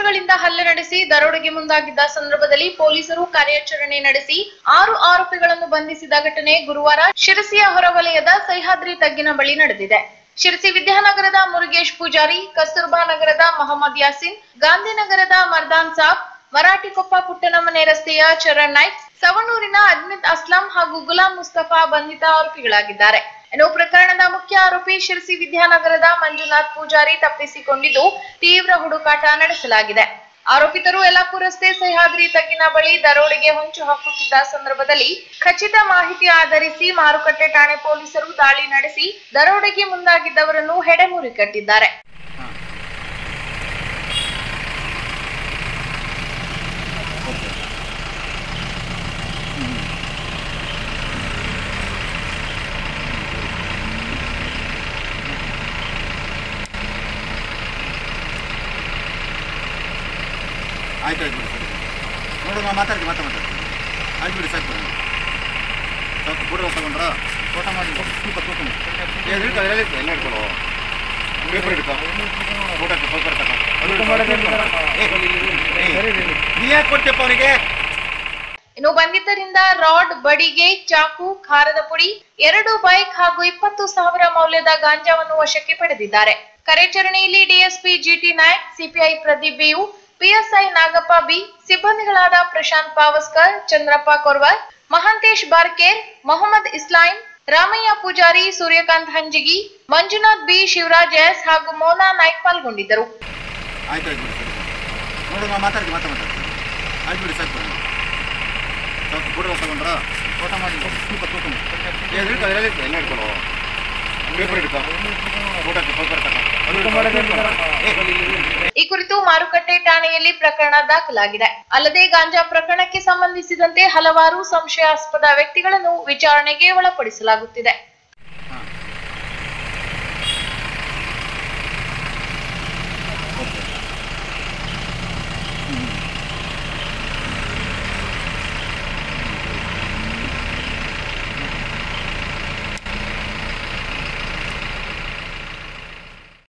ಆರೋಪಿಗಳಿಂದ ಹಲ್ಲೆ ನಡೆಸಿ ದರೋಡೆಗೆ ಮುಂದಾಗಿದ್ದ ಸಂದರ್ಭದಲ್ಲಿ ಪೊಲೀಸರು ಕಾರ್ಯಾಚರಣೆ ನಡೆಸಿ ಆರು ಆರೋಪಿಗಳನ್ನು ಬಂಧಿಸಿದ ಘಟನೆ ಗುರುವಾರ ಶಿರಸಿಯ ಹೊರವಲಯದ ಸಹ್ಯಾದ್ರಿ ತಗ್ಗಿನ ಬಳಿ ನಡೆದಿದೆ ಶಿರಸಿ ವಿದ್ಯಾನಗರದ ಮುರುಗೇಶ್ ಪೂಜಾರಿ ಕಸ್ತೂರ್ಬಾ ನಗರದ ಮೊಹಮ್ಮದ್ ಯಾಸಿನ್ ಗಾಂಧಿನಗರದ ಮರ್ದಾನ್ ಸಾಬ್ ಮರಾಠಿಕೊಪ್ಪ ಪುಟ್ಟನಮನೆ ರಸ್ತೆಯ ಚರಣ್ ನಾಯ್ಕ್ ಸವಣೂರಿನ ಅಜ್ಮಿತ್ ಅಸ್ಲಾಂ ಹಾಗೂ ಗುಲಾಂ ಮುಸ್ತಫಾ ಬಂಧಿತ ಆರೋಪಿಗಳಾಗಿದ್ದಾರೆ ಇನ್ನು ಪ್ರಕರಣದ ಮುಖ್ಯ ಆರೋಪಿ ಶಿರಸಿ ವಿದ್ಯಾನಗರದ ಮಂಜುನಾಥ್ ಪೂಜಾರಿ ತಪ್ಪಿಸಿಕೊಂಡಿದ್ದು ತೀವ್ರ ಹುಡುಕಾಟ ನಡೆಸಲಾಗಿದೆ ಆರೋಪಿತರು ಯಲ್ಲಾಪುರ ರಸ್ತೆ ಸಹ್ಯಾದ್ರಿ ತಗ್ಗಿನ ಬಳಿ ದರೋಡೆಗೆ ಹೊಂಚು ಹಾಕುತ್ತಿದ್ದ ಸಂದರ್ಭದಲ್ಲಿ ಖಚಿತ ಮಾಹಿತಿ ಆಧರಿಸಿ ಮಾರುಕಟ್ಟೆ ಠಾಣೆ ಪೊಲೀಸರು ದಾಳಿ ನಡೆಸಿ ದರೋಡೆಗೆ ಮುಂದಾಗಿದ್ದವರನ್ನು ಹೆಡೆಮುರಿ ಕಟ್ಟಿದ್ದಾರೆ ಆಯ್ತು ಆಯ್ತು ಬಿಡಿ ಸರಿ ನೋಡು ನಾ ಮಾತಾಡ್ತೀನಿ ಮಾತಾ ಮಾತಾಡ್ತೀನಿ ಆಯ್ತು ಬಿಡಿ ಸಾಕು ಬಿಡಿ ಸ್ವಲ್ಪ ಫೋಟೋ ತಗೊಂಡ್ರ ಫೋಟೋ ಮಾಡಿ ಸ್ವಲ್ಪ ತೂಕ ಮಾಡಿ. ಏ ಇಡ್ಕೊ ಎಲ್ಲ ಇಡ್ಕೊ ಎಲ್ಲ ಇಡ್ಕೊಳ್ಳೋ ಪೇಪರ್ ಹಿಡ್ಕೊ ಫೋಟೋಕ್ಕೆ ಪೇಪರ್ ತಗೋ ಅದು ಹಿಡ್ಕೊ. ಏ, ಏ, ನೀ ಯಾಕೆ ಕೊಡ್ತೀಯಪ್ಪ ಅವನಿಗೆ ಇನ್ನು ಬಂಧಿತರಿಂದ ರಾಡ್ ಬಡಿಗೆ ಚಾಕು ಖಾರದ ಪುಡಿ ಎರಡು ಬೈಕ್ ಹಾಗೂ ಇಪ್ಪತ್ತು ಸಾವಿರ ಮೌಲ್ಯದ ಗಾಂಜಾವನ್ನು ವಶಕ್ಕೆ ಪಡೆದಿದ್ದಾರೆ ಕಾರ್ಯಾಚರಣೆಯಲ್ಲಿ DSP GT Nayak CPI Pradeep BU PSI Nagappa B ಸಿಬ್ಬಂದಿಗಳಾದ ಪ್ರಶಾಂತ್ ಪಾವಸ್ಕರ್ ಚಂದ್ರಪ್ಪ ಕೊರ್ವಾರ್ ಮಹಾಂತೇಶ್ ಬಾರ್ಕೇರ್ ಮೊಹಮ್ಮದ್ ಇಸ್ಲಾಂ ರಾಮಯ್ಯ ಪೂಜಾರಿ ಸೂರ್ಯಕಾಂತ್ ಹಂಜಿಗಿ ಮಂಜುನಾಥ್ ಬಿ ಶಿವರಾಜ್ ಎಸ್ ಹಾಗೂ ಮೋನಾ ನಾಯ್ಕ್ ಪಾಲ್ಗೊಂಡಿದ್ದರು ಆಯ್ತು ಆಯ್ತು ಬಿಡಿ ಸರಿ ನೋಡು ನಾ ಮಾತಾಡ್ತೀನಿ ಮಾತಾ ಮಾತಾಡ್ತೀನಿ ಆಯ್ತು ಬಿಡಿ ಸಾಕು ಬಿಡಿ ಸ್ವಲ್ಪ ಫೋಟೋ ತಗೊಂಡ್ರ ಫೋಟೋ ಮಾಡಿ ಸ್ವಲ್ಪ ತೂಕ ಮಾಡಿ. ಏ ಇಡ್ಕೊ ಎಲ್ಲ ಇಡ್ಕೊ ಎಲ್ಲ ಇಡ್ಕೊಳ್ಳೋ ಪೇಪರ್ ಹಿಡ್ಕೊ ಫೋಟೋಕ್ಕೆ ಪೇಪರ್ ತಗೋ ಅದು ಹಿಡ್ಕೊ. ಏ, ಈ ಕುರಿತು ಮಾರುಕಟ್ಟೆ ಠಾಣೆಯಲ್ಲಿ ಪ್ರಕರಣ ದಾಖಲಾಗಿದೆ ಅಲ್ಲದೆ ಗಾಂಜಾ ಪ್ರಕರಣಕ್ಕೆ ಸಂಬಂಧಿಸಿದಂತೆ ಹಲವಾರು ಸಂಶಯಾಸ್ಪದ ವ್ಯಕ್ತಿಗಳನ್ನು ವಿಚಾರಣೆಗೆ ಒಳಪಡಿಸಲಾಗುತ್ತಿದೆ